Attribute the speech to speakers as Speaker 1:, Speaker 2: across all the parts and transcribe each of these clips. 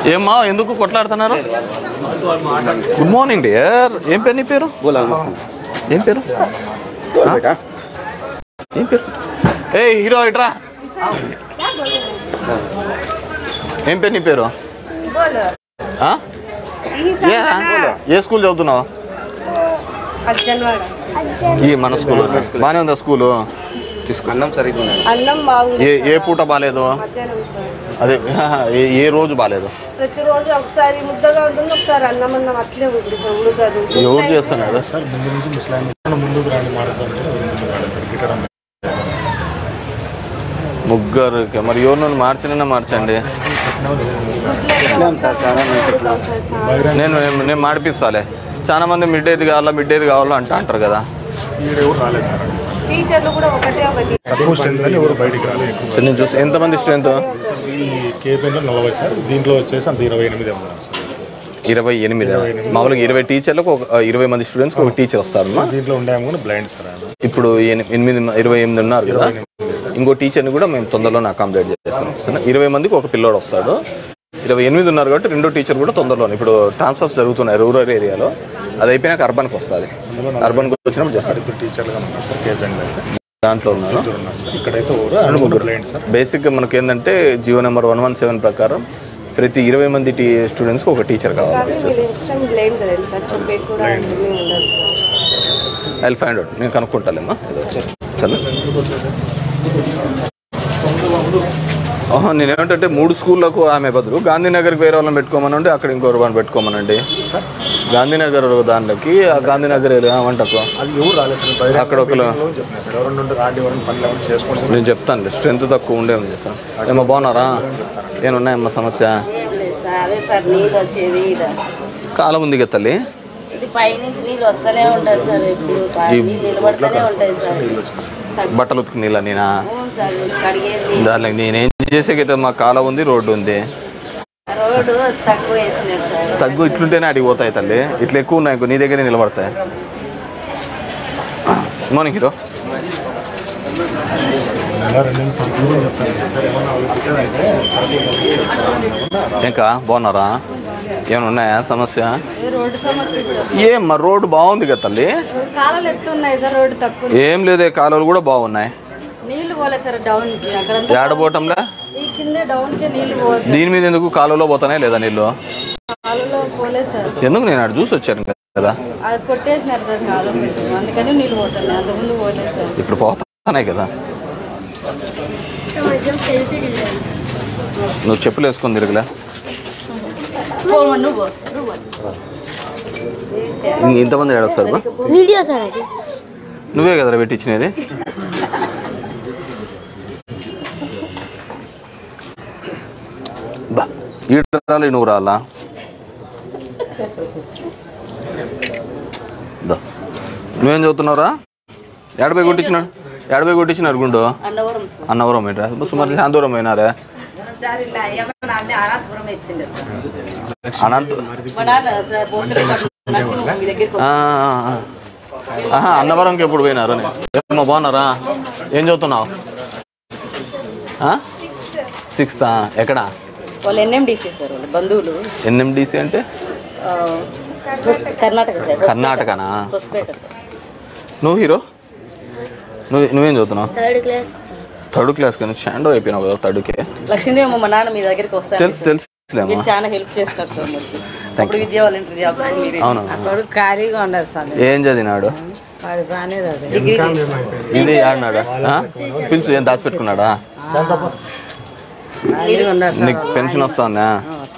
Speaker 1: ఏమ్మా ఎందుకు కొట్లాడుతున్నారు good morning dear ఏం పేరు నీ పేరు ఏం పేరు ఆ? ఏం పేరు ఏ హీరో ఇట్రా ఏం పేరు నీ పేరు ఆ? ఏ ఏ స్కూల్ చదువుతున్నావు ఈ మన స్కూల్ బాగానే ఉందా స్కూలు తీసుకో
Speaker 2: అన్నం సరిగ్గా ఉన్నది
Speaker 3: అన్నం బాగుంది
Speaker 1: ఏ ఏ పూట బాగాలేదు
Speaker 3: మధ్యాహ్నం సార్
Speaker 1: అదే ఏ ఏ రోజు బాగాలేదు
Speaker 3: ప్రతిరోజు ఒకసారి ముద్దగా ఉంటుంది ఒకసారి అన్నం అన్నం అట్లే ఉంటుంది సార్ ఉడకదు
Speaker 1: ఎవరు చేస్తున్నారు
Speaker 4: సార్ ముందు నుంచి ముస్లాం ముందుకు రాండి మాట్లాడుతుంటే ముందుకు రాండి సార్ గిట్టడం
Speaker 1: ముగ్గురు మరి ఎవరినైనా మార్చినైనా మార్చండి
Speaker 2: సార్ చాలా మంది
Speaker 1: నేను నేను మాడిపిస్తాలే చాలా మంది మిడ్ ఏది కావాలా మిడ్ ఏది కావాలా అంట అంటారు కదా
Speaker 4: ఈడ ఎవరు రాలేదు సార్
Speaker 3: టీచర్లు కూడా ఒకటే ఒకటి
Speaker 4: తక్కువ స్ట్రెంత్ అని ఎవరు బయటికి రాలేదు ఎక్కువ
Speaker 1: సో నేను చూసి ఎంతమంది స్ట్రెంత్
Speaker 4: ఈ కేపీఎన్లో నలభై సార్ దీంట్లో వచ్చేసి అంత ఇరవై ఎనిమిది ఉన్నారు సార్
Speaker 1: ఇరవై ఎనిమిది మామూలుగా ఇరవై టీచర్లకు ఒక ఇరవై మంది స్టూడెంట్స్కి ఒక టీచర్ వస్తారమ్మా
Speaker 4: దీంట్లో ఉండాము కూడా బ్లైండ్ సార్ ఆయన
Speaker 1: ఇప్పుడు ఎని- ఎనిమిది ఇరవై ఎనిమిది ఉన్నారు కదా ఇంకో టీచర్ని కూడా మేము తొందరలోనే అకామిడేట్ చేస్తాం సరేనా? ఇరవై మందికి ఒక పిల్లోడు వస్తాడు ఇరవై ఎనిమిది ఉన్నారు కాబట్టి రెండో టీచర్ కూడా తొందరలోనే ఇప్పుడు ట్రాన్స్ఫర్స్ జరుగుతున్నాయి రూరల్ ఏరియాలో అది అయిపోయినాక అర్బన్కి వస్తుంది అర్బన్కి వచ్చినప్పుడు చేస్తారు
Speaker 4: ఇద్దరు టీచర్లుగా ఉన్నారు సార్ కేపీఎన్లో అయితే
Speaker 1: దాంట్లో ఉన్నాను
Speaker 4: ఇద్దరు ఉన్నారు సార్ ఇక్కడైతే ఎవరు రెండు ముగ్గురు బ్లైండ్ సార్
Speaker 1: బేసిక్గా మనకి ఏంటంటే Jio number one one seven ప్రకారం ప్రతి ఇరవై మంది టీ స్టూడెంట్స్కి ఒక టీచర్ కావాలి
Speaker 3: కానీ మీరు ఎక్స్ట్రా బ్లేమ్ కదండి సార్ చెప్పే కూడా ఏమీ ఉండదు సార్
Speaker 1: ఐ ఫైండ్ అవుట్ నేను కనుక్కుంటాలేమ్మా సరే ఓహో నేనేమంటే మూడు స్కూళ్ళకు ఆమె బదులు గాంధీనగర్కి వేరే వాళ్ళని పెట్టుకోమనండి అక్కడ ఇంకొక వాళ్ళని పెట్టుకోమనండి గాంధీనగర్ దాంట్లోకి ఆ గాంధీనగర్ ఏరియా వంటకు
Speaker 4: అది ఎవరు రాలేదు సార్ బయట
Speaker 1: అక్కడ ఒకరు
Speaker 4: చెప్పినారు సార్ ఎవరు నుండి రాండి ఎవరిని పనులు ఎవరిని చేసుకోండి
Speaker 1: నేను చెప్తాను స్ట్రెంత్ తక్కువ ఉండే ఉంది సార్ ఏమో బాగున్నారా ఏమున్నాయమ్మా సమస్య
Speaker 5: అదే సార్ నీళ్ళు వచ్చేది ఈడ
Speaker 1: కాలం ఉంది కదా తల్లి
Speaker 5: ఇది పైనుంచి నీళ్ళు వస్తూనే ఉంటాయి సార్ ఎప్పుడు నీళ్ళు నిలబడుతూనే ఉంటాయి సార్
Speaker 1: బట్టలు ఉతికి నీళ్ళ నేనా
Speaker 5: అవును సార్ కడిగేది
Speaker 1: దాంట్లో నేనేం చేసేకైతే మా కాలం ఉంది రోడ్డు ఉంది
Speaker 5: రోడ్డు తక్కువ వేసినారు సార్
Speaker 1: తగ్గు ఇట్లుంటేనే అడిగి పోతాయి తల్లి ఇట్లా ఎక్కువ ఉన్నాయి ఇంకో నీ దగ్గరే నిలబడతాయి మార్నింగ్ హీరో
Speaker 4: నెల రెండు నెలలు సంపూర్ణ చెప్తాను సార్ ఏమన్నా ఆలోచించారంటే
Speaker 1: ఇంకా బాగున్నారా ఏమైనా ఉన్నాయా సమస్య
Speaker 3: రోడ్డు సమస్య సార్
Speaker 1: ఏం మా రోడ్డు బాగుంది కదా తల్లి
Speaker 3: కాలాలు ఎత్తున్నాయి సార్ రోడ్డు తక్కువ
Speaker 1: ఏం లేదే కాలువలు కూడా బాగున్నాయి
Speaker 3: నీళ్లు పోలే సార్ డౌన్ కి అక్కడ
Speaker 1: ఏడబోటంలే
Speaker 3: ఈ కింద డౌన్ కి నీళ్లు పోలేదు
Speaker 1: దీని మీద ఎందుకు కాలువలో పోతానే లేదా నీళ్ళు
Speaker 3: కాలువలో పోలేదు సార్
Speaker 1: ఎందుకు నేను అటు చూసి వచ్చాను కదా
Speaker 3: అది కొట్టేసినారు సార్ కాలువ పెట్టి అందుకని నీళ్లు పోతున్నాయి అంతకుముందు పోలేదు సార్
Speaker 1: ఇప్పుడు పోతానే కదా నువ్వు చెప్పులు వేసుకొని తిరగలే
Speaker 5: నువ్వు
Speaker 1: ఇంక ఇంతమంది ఏడొస్తారు బా
Speaker 6: వీడియో సార్ అది
Speaker 1: నువ్వే కదరా పెట్టించినది బా ఈడ రాలి నువ్వు రాలా దా. నువ్వేం చదువుతున్నావురా ఏడబై కొట్టించినాడు ఏడబై కొట్టించినారు గుండు
Speaker 5: అన్నవరం సార్
Speaker 1: అన్నవరం ఏంట్రా సుమారు శాంతవరం అయినారే
Speaker 5: సార్ ఇలా ఏమన్నా నాన్న అనాథపురం ఇచ్చిండే సార్
Speaker 1: అనంత
Speaker 5: మా నాన్న సార్ పోస్టర్ నరసింహ మీ దగ్గరికి
Speaker 1: ఆ, ఆ, ఆ. ఆహా అన్నవరంకి ఎప్పుడు పోయినారు అని ఏమ్మా బాగున్నారా ఏం చదువుతున్నావు సిక్స్త్ ఎక్కడ
Speaker 5: వాళ్ళు ఎన్ఎండిసి సార్ వాళ్ళు బంధువులు
Speaker 1: ఎన్ఎండిసి అంటే
Speaker 5: ఆ, హొస్- కర్ణాటక సార్
Speaker 1: కర్ణాటకనా
Speaker 5: హొస్పేట సార్
Speaker 1: నువ్వు హీరో నువ్వు నువ్వేం చదువుతున్నావు
Speaker 6: థర్డ్ క్లాస్
Speaker 1: థర్డ్ క్లాస్ కానీ షాండో అయిపోయినావు కదా థర్డ్కే
Speaker 5: లక్ష్మీదేవి మా నాన్న మీ దగ్గరికి వస్తాను
Speaker 1: తెలుసు తెలుసులేమ్మా
Speaker 5: మీరు చాలా హెల్ప్ చేస్తారు సార్ మస్తు అప్పుడు విద్య వాళ్ళ ఇంటర్ జాబ్ మీరు
Speaker 1: అవును
Speaker 3: కొడుకు ఖాళీగా ఉండదు సార్
Speaker 1: ఏం చదివినాడు
Speaker 3: అది బాగానే రాదు
Speaker 5: డిగ్రీ
Speaker 1: ఇది ఆడినాడా ఆ? పిలుచు ఏం దాచిపెట్టుకున్నాడా
Speaker 3: ఖాళీగా ఉండదు
Speaker 1: నీకు పెన్షన్ వస్తుందా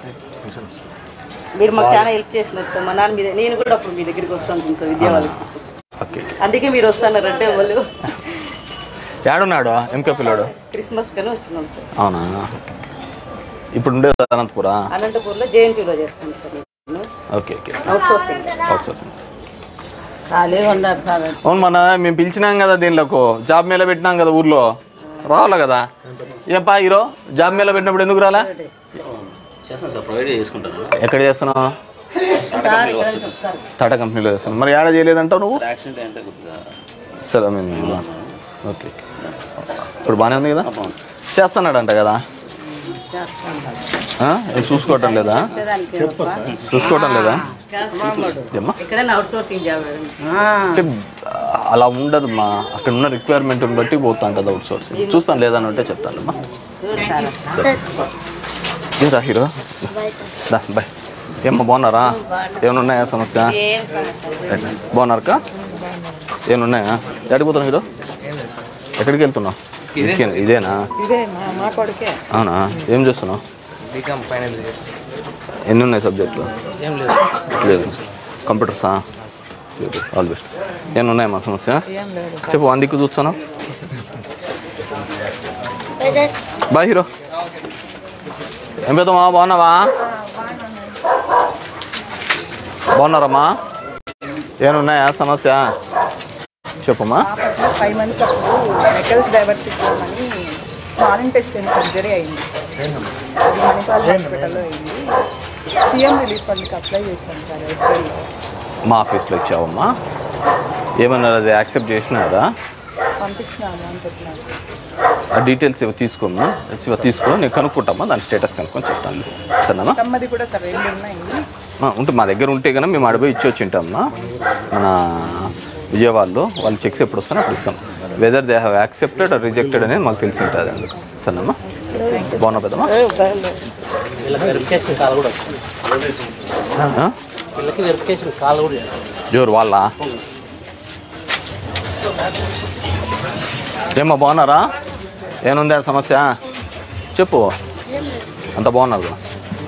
Speaker 5: మీరు మాకు చాలా హెల్ప్ చేసినారు సార్ మా నాన్న మీద నేను కూడా అప్పుడు మీ దగ్గరికి వస్తాను సార్ విద్య వాళ్ళకి
Speaker 1: ఓకే
Speaker 5: అందుకే మీరు వస్తానారంటే వాళ్ళు
Speaker 1: ఏడున్నాడు ఎంకే పిల్లాడు
Speaker 5: క్రిస్మస్ కని వచ్చినాం సార్
Speaker 1: అవునా ఇప్పుడు ఉండేది అనంతపురా
Speaker 5: అనంతపూర్లో జేఎన్టీలో చేస్తాను సార్ నేను
Speaker 1: okay okay
Speaker 5: outsourcing
Speaker 1: outsourcing
Speaker 3: ఖాళీగా ఉండదు సార్
Speaker 1: అవును మన మేము పిలిచినాం కదా దీనిలోకి జాబ్ మేళ పెట్టినాం కదా ఊర్లో రావాలి కదా ఏపా హీరో జాబ్ మేళ పెట్టినప్పుడు ఎందుకు రాలా
Speaker 2: చేస్తాను సార్ ప్రొవైడ్ చేసుకుంటాను
Speaker 1: ఎక్కడ చేస్తున్నావు
Speaker 5: సార్ ఇక్కడ చెప్తారు
Speaker 1: టాటా కంపెనీలో చేస్తున్నావు మరి ఏడ చేయలేదంటావు నువ్వు
Speaker 2: యాక్సిడెంట్ అంటే కొద్దిగా
Speaker 1: సరే ఐ మీన్ ఓకే ఇప్పుడు బాగానే ఉంది కదా చేస్తున్నాడంట కదా ఆ? ఏం చూసుకోవటం లేదా చూసుకోవటం లేదా ఏమ్మా?
Speaker 6: ఇక్కడ అవుట్ సోర్సింగ్ జాబ్
Speaker 1: అంటే అలా ఉండదు మా అక్కడ ఉన్న రిక్వైర్మెంట్ బట్టి పోతా ఉంటుంది అవుట్ సోర్స్ చూస్తాను లేదా అని ఉంటే చెప్తాను అమ్మా ఏరా హీరో దా బాయ్ ఏమ్మా బాగున్నారా ఏమైనా ఉన్నాయా సమస్య
Speaker 5: ఏం సమస్య
Speaker 1: బాగున్నారక్క ఏమైనా ఉన్నాయా ఎక్కడికి పోతున్నావు హీరో ఎక్కడికి వెళ్తున్నావు ఇదికే- ఇదేనా
Speaker 6: ఇదే మా మా కొడుకే
Speaker 1: అవునా ఏం చేస్తున్నావు
Speaker 7: బీకామ్ ఫైనల్ ఇయర్
Speaker 1: ఎన్ని ఉన్నాయి సబ్జెక్టులు
Speaker 7: ఏం లేదు
Speaker 1: లేదు కంప్యూటర్సా లేదు ఆల్ బెస్ట్ ఏమైనా ఉన్నాయా మా సమస్య
Speaker 6: ఏం లేదు
Speaker 1: చెప్పు వన్ దిక్కు చూస్తాను బాయ్ హీరో ఏం పెద్దమ్మా బాగున్నావా బాగున్నారమ్మా ఏమన్నాయా సమస్య చెప్పమ్మా
Speaker 8: బాపట్ల ఫైవ్ మంత్స్ అప్పుడు మెటల్స్ డైవర్ట్ ఇచ్చామని స్మాల్ ఇంటెస్టైన్ సర్జరీ అయింది అది మణిపాల్ హాస్పిటల్లో అయింది సీఎం రిలీఫ్ ఫండ్కి అప్లై చేశాను సార్ ఏప్రిల్
Speaker 1: మా ఆఫీస్లో ఇచ్చావమ్మా ఏమన్నారు అది యాక్సెప్ట్ చేసినారా
Speaker 8: పంపించినాము అని చెప్పినారు
Speaker 1: ఆ డీటెయిల్స్ ఇవి తీసుకోమ్మా ఇవి తీసుకో నేను కనుక్కుంటామా దాని స్టేటస్ కనుక్కొని చెప్తాను సరేనా
Speaker 8: తమ్మది కూడా సార్ రెండు ఉన్నాయి
Speaker 1: ఆ, ఉంటే మా దగ్గర ఉంటే కనుక మేము అడిపోయి ఇచ్చి వచ్చి ఉంటామా మన విజయవాడలో వాళ్ళు చెక్స్ ఎప్పుడు వస్తారో అప్పుడు ఇస్తాం whether they have accepted or rejected అనేది మాకు తెలిసి ఉంటుంది అందుకు సరేనమ్మా బాగున్నా పెద్దమ్మా
Speaker 7: వీళ్ళకి వెరిఫికేషన్ కాల్ కూడా వచ్చింది
Speaker 1: ఆ?
Speaker 7: వీళ్ళకి వెరిఫికేషన్ కాల్ కూడా వచ్చింది.
Speaker 1: జోరు వాళ్ళ ఏమ్మా బాగున్నారా ఏముంది ఆ సమస్య చెప్పు అంత బాగున్నారు కదా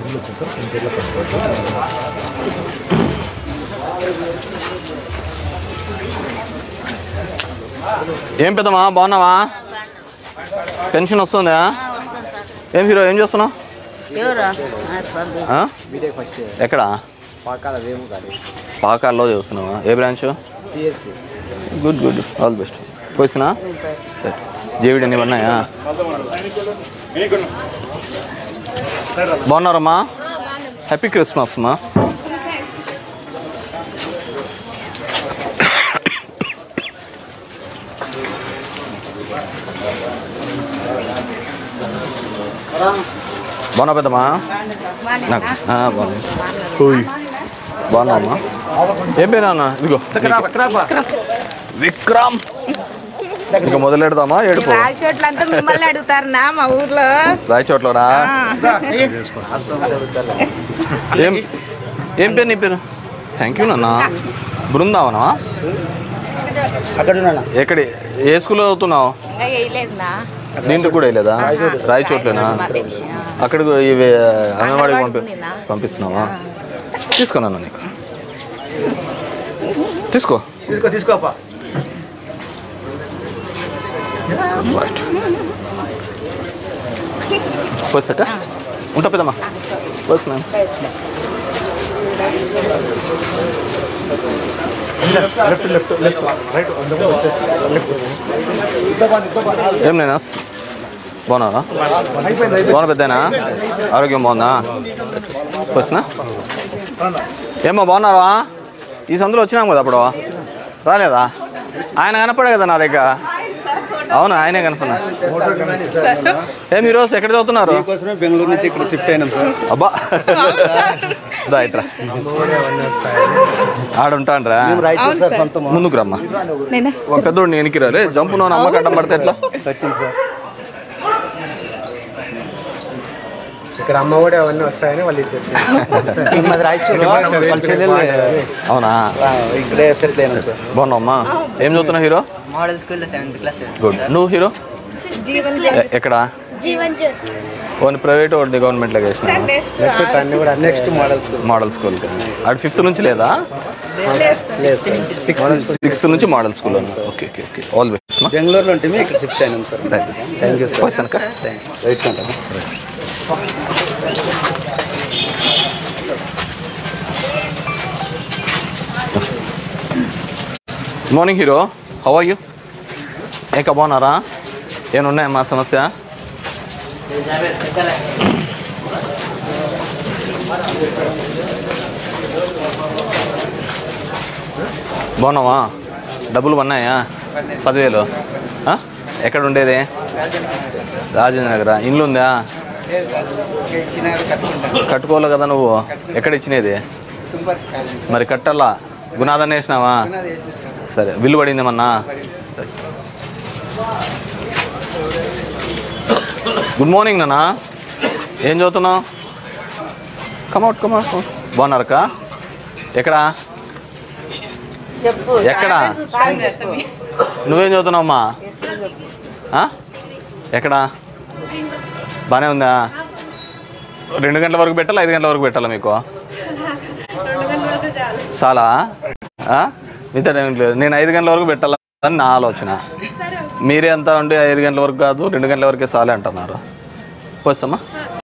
Speaker 1: ఏం పెద్దమ్మా బాగున్నావా పెన్షన్ వస్తుందా ఏం హీరో ఏం చేస్తున్నావు
Speaker 5: ఎవరు
Speaker 1: ఆ? ఎక్కడ పాకాల్లో చేస్తున్నావా ఏ branch good good all best పోయినా జేవిడి అన్ని ఉన్నాయా బాగున్నారమ్మా హ్యాపీ క్రిస్మస్ అమ్మా బాగున్నా పెద్దమ్మా నాకు ఆ, బాగున్నా ఓయ్. బాగున్నావమ్మా ఏం పేరు అన్న ఇదిగో విక్రమ్ ఇంకా మొదలెడదామా ఏడుపు
Speaker 6: రాయచోట్లంతా మిమ్మల్ని అడుగుతారు నా మా ఊర్లో
Speaker 1: రాయచోట్లరా ఏం ఏం పేరు నీ పేరు థ్యాంక్ యూ నాన్న బృందావనా ఎక్కడ ఏ స్కూల్లో చదువుతున్నావు
Speaker 6: ఇంకా వేయలేదు నా
Speaker 1: దీంట్లో కూడా వేయలేదా రాయచోట్లేనా అక్కడ ఇవి అంగన్వాడికి పంపి
Speaker 6: ఉందినా?
Speaker 1: పంపిస్తున్నావా తీసుకో నాన్న నీకు తీసుకో
Speaker 9: తీసుకో తీసుకోపా
Speaker 1: రైట్ పోసాక ఉంటా పెద్దమ్మా పోస్తున్నాను
Speaker 4: లెఫ్ట్ లెఫ్ట్ లెఫ్ట్ రైట్
Speaker 1: ఏం నేనా బాగున్నారా బాగున్నా పెద్దనా ఆరోగ్యం బాగుందా వచ్చినా ఏమ్మా బాగున్నావా ఈ సందులో వచ్చినాం కదా అప్పుడు రాలేదా ఆయన కనపడే కదా నా దగ్గర అవును ఆయనే కనపడినా ఏం ఈరోజు ఎక్కడ చదువుతున్నారు
Speaker 9: కోసమే బెంగళూరు నుంచి ఇక్కడ షిఫ్ట్ అయినాం సార్
Speaker 1: అబ్బా దా ఇట్రా ఆడుంటాండ్రా
Speaker 9: రాయచూర్ సార్ సొంతం
Speaker 1: ముందుకు రమ్మా ఒక పెద్దోడు వెనక్కి రాలే జంపు నువ్వు అమ్మ గడ్డం పడితే ఎట్లా
Speaker 9: వచ్చింది సార్ ఇక్కడ అమ్మ కూడా అవన్నీ వస్తాయని వాళ్ళు ఇక్కడికి మాది రాయచూర్ వాళ్ళ చెల్లెలు
Speaker 1: అవునా
Speaker 9: ఇక్కడే సెటిల్ అయినాం సార్
Speaker 1: బాగున్నావమ్మా ఏం చదువుతున్నావు హీరో
Speaker 7: మోడల్ స్కూల్లో సెవెంత్ క్లాస్
Speaker 1: గుడ్ నువ్వు హీరో ఎ- ఎక్కడ ఓన్ ప్రైవేట్ ఒకటి గవర్నమెంట్ లాగా వేసిన
Speaker 9: నెక్స్ట్ అన్ని కూడా next model school
Speaker 1: model school అటు ఫిఫ్త్ నుంచి లేదా సిక్స్త్ నుంచి model school okay okay okay all best
Speaker 9: బెంగళూరులో ఉంటే ఇక్కడ షిఫ్ట్ అయినాం sir thank you sir right కంటాను
Speaker 1: morning hero how are you ఏక బాగున్నారా ఏమున్నాయా మా సమస్య బాగున్నావా డబ్బులు పన్నాయా పదివేలు ఆ? ఎక్కడ ఉండేది రాజేంద్ర నగర ఇల్లు ఉందా
Speaker 9: లేదు సార్ ఇంకా ఇచ్చినారు కట్టుకుంటాను
Speaker 1: కట్టుకోవాలి కదా నువ్వు ఎక్కడ ఇచ్చినది
Speaker 9: తుంపర్ కాదు
Speaker 1: మరి కట్టాలా గునాదన్న వేసినావా
Speaker 9: పునాది వేసిన సార్
Speaker 1: సరే బిల్లు పడింది ఏమన్నా గుడ్ మార్నింగ్ నాన్న ఏం చదువుతున్నావు కమౌట్ కమౌట్ బాగున్నారక్క ఎక్కడ
Speaker 3: చెప్పు
Speaker 1: ఎక్కడ నువ్వేం చదువుతున్నావమ్మా ఆ? ఎక్కడ బాగానే ఉందా రెండు గంటల వరకు పెట్టాలా ఐదు గంటల వరకు పెట్టాలా మీకు చాలా ఆ? మిగతా టైం లేదు నేను ఐదు గంటల వరకు పెట్టాలని నా ఆలోచన మీరే అంతా ఉండి ఐదు గంటల వరకు కాదు రెండు గంటల వరకే చాలే అంటున్నారు వస్తామా